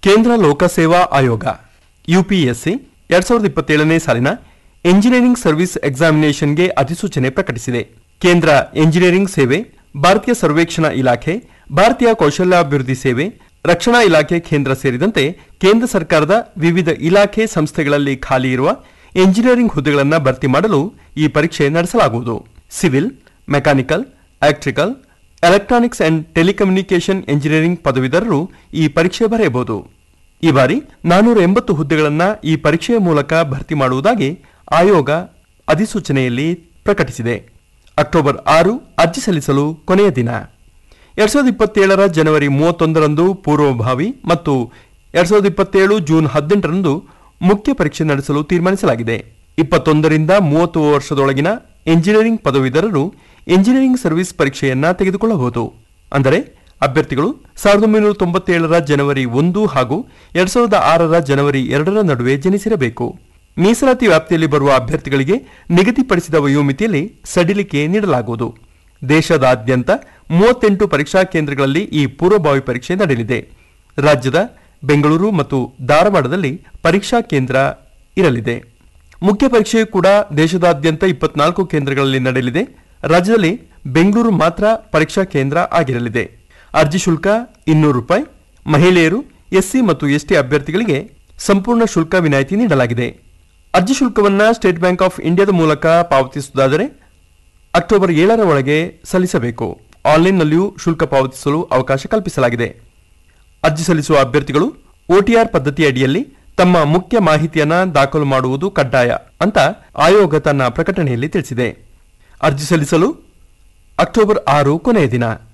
ಕೇಂದ್ರ ಲೋಕಸೇವಾ ಆಯೋಗ ಯುಪಿಎಸ್ಸಿ ಎರಡ್ ಸಾವಿರದ ಇಪ್ಪತ್ತೇಳನೇ ಸಾಲಿನ ಎಂಜಿನಿಯರಿಂಗ್ ಸರ್ವಿಸ್ ಎಕ್ಸಾಮಿನೇಷನ್ಗೆ ಅಧಿಸೂಚನೆ ಪ್ರಕಟಿಸಿದೆ ಕೇಂದ್ರ ಎಂಜಿನಿಯರಿಂಗ್ ಸೇವೆ ಭಾರತೀಯ ಸರ್ವೇಕ್ಷಣಾ ಇಲಾಖೆ ಭಾರತೀಯ ಕೌಶಲ್ಯಾಭಿವೃದ್ಧಿ ಸೇವೆ ರಕ್ಷಣಾ ಇಲಾಖೆ ಕೇಂದ್ರ ಸೇರಿದಂತೆ ಕೇಂದ್ರ ಸರ್ಕಾರದ ವಿವಿಧ ಇಲಾಖೆ ಸಂಸ್ಥೆಗಳಲ್ಲಿ ಖಾಲಿ ಇರುವ ಎಂಜಿನಿಯರಿಂಗ್ ಹುದ್ದೆಗಳನ್ನು ಭರ್ತಿ ಮಾಡಲು ಈ ಪರೀಕ್ಷೆ ನಡೆಸಲಾಗುವುದು civil mechanical electrical electronics and telecommunication engineering ಪದವೀಧರರು ಈ ಪರೀಕ್ಷೆ ಬರೆಯಬಹುದು ಈ ಬಾರಿ ನಾನೂರ ಎಂಬತ್ತು ಹುದ್ದೆಗಳನ್ನು ಈ ಪರೀಕ್ಷೆಯ ಮೂಲಕ ಭರ್ತಿ ಮಾಡುವುದಾಗಿ ಆಯೋಗ ಅಧಿಸೂಚನೆಯಲ್ಲಿ ಪ್ರಕಟಿಸಿದೆ ಅಕ್ಟೋಬರ್ ಆರು ಅರ್ಜಿ ಸಲ್ಲಿಸಲು ಕೊನೆಯ ದಿನ ಎರಡ್ ಸಾವಿರದ ಇಪ್ಪತ್ತೇಳರ ಜನವರಿ ಮೂವತ್ತೊಂದರಂದು ಪೂರ್ವಭಾವಿ ಮತ್ತು ಎರಡ್ ಸಾವಿರದ ಇಪ್ಪತ್ತೇಳು ಜೂನ್ ಹದಿನೆಂಟರಂದು ಮುಖ್ಯ ಪರೀಕ್ಷೆ ನಡೆಸಲು ತೀರ್ಮಾನಿಸಲಾಗಿದೆ ಇಪ್ಪತ್ತೊಂದರಿಂದ ಮೂವತ್ತು ವರ್ಷದೊಳಗಿನ ಎಂಜಿನಿಯರಿಂಗ್ ಪದವೀಧರರು ಎಂಜಿನಿಯರಿಂಗ್ ಸರ್ವಿಸ್ ಪರೀಕ್ಷೆಯನ್ನ ತೆಗೆದುಕೊಳ್ಳಬಹುದು ಅಂದರೆ ಅಭ್ಯರ್ಥಿಗಳು ಸಾವಿರದ ಒಂಬೈನೂರ ತೊಂಬತ್ತೇಳರ ಜನವರಿ ಒಂದು ಹಾಗೂ ಎರಡ್ ಸಾವಿರದ ಆರರ ಜನವರಿ ಎರಡರ ನಡುವೆ ಜನಿಸಿರಬೇಕು ಮೀಸಲಾತಿ ವ್ಯಾಪ್ತಿಯಲ್ಲಿ ಬರುವ ಅಭ್ಯರ್ಥಿಗಳಿಗೆ ನಿಗದಿಪಡಿಸಿದ ವಯೋಮಿತಿಯಲ್ಲಿ ಸಡಿಲಿಕೆ ನೀಡಲಾಗುವುದು ದೇಶದಾದ್ಯಂತ ಮೂವತ್ತೆಂಟು ಪರೀಕ್ಷಾ ಕೇಂದ್ರಗಳಲ್ಲಿ ಈ ಪೂರ್ವಭಾವಿ ಪರೀಕ್ಷೆ ನಡೆಯಲಿದೆ ರಾಜ್ಯದ ಬೆಂಗಳೂರು ಮತ್ತು ಧಾರವಾಡದಲ್ಲಿ ಪರೀಕ್ಷಾ ಕೇಂದ್ರ ಇರಲಿದೆ ಮುಖ್ಯ ಪರೀಕ್ಷೆಯು ಕೂಡ ದೇಶದಾದ್ಯಂತ ಇಪ್ಪತ್ನಾಲ್ಕು ಕೇಂದ್ರಗಳಲ್ಲಿ ನಡೆಯಲಿದೆ ರಾಜ್ಯದಲ್ಲಿ ಬೆಂಗಳೂರು ಮಾತ್ರ ಪರೀಕ್ಷಾ ಕೇಂದ್ರ ಆಗಿರಲಿದೆ ಅರ್ಜಿ ಶುಲ್ಕ ಇನ್ನೂರು ರೂಪಾಯಿ ಮಹಿಳೆಯರು ಎಸ್ಸಿ ಮತ್ತು ಎಸ್ಟಿ ಅಭ್ಯರ್ಥಿಗಳಿಗೆ ಸಂಪೂರ್ಣ ಶುಲ್ಕ ವಿನಾಯಿತಿ ನೀಡಲಾಗಿದೆ ಅರ್ಜಿ ಶುಲ್ಕವನ್ನ ಸ್ಟೇಟ್ ಬ್ಯಾಂಕ್ ಆಫ್ ಇಂಡಿಯಾದ ಮೂಲಕ ಪಾವತಿಸುವುದಾದರೆ ಅಕ್ಟೋಬರ್ ಏಳರ ಒಳಗೆ ಸಲ್ಲಿಸಬೇಕು ಆನ್ಲೈನ್ನಲ್ಲಿಯೂ ಶುಲ್ಕ ಪಾವತಿಸಲು ಅವಕಾಶ ಕಲ್ಪಿಸಲಾಗಿದೆ ಅರ್ಜಿ ಸಲ್ಲಿಸುವ ಅಭ್ಯರ್ಥಿಗಳು ಓಟಿಆರ್ ಪದ್ಧತಿ ಅಡಿಯಲ್ಲಿ ತಮ್ಮ ಮುಖ್ಯ ಮಾಹಿತಿಯನ್ನ ದಾಖಲು ಮಾಡುವುದು ಕಡ್ಡಾಯ ಅಂತ ಆಯೋಗ ತನ್ನ ಪ್ರಕಟಣೆಯಲ್ಲಿ ತಿಳಿಸಿದೆ ಅರ್ಜಿ ಸಲ್ಲಿಸಲು ಅಕ್ಟೋಬರ್ ಆರು ಕೊನೆಯ ದಿನ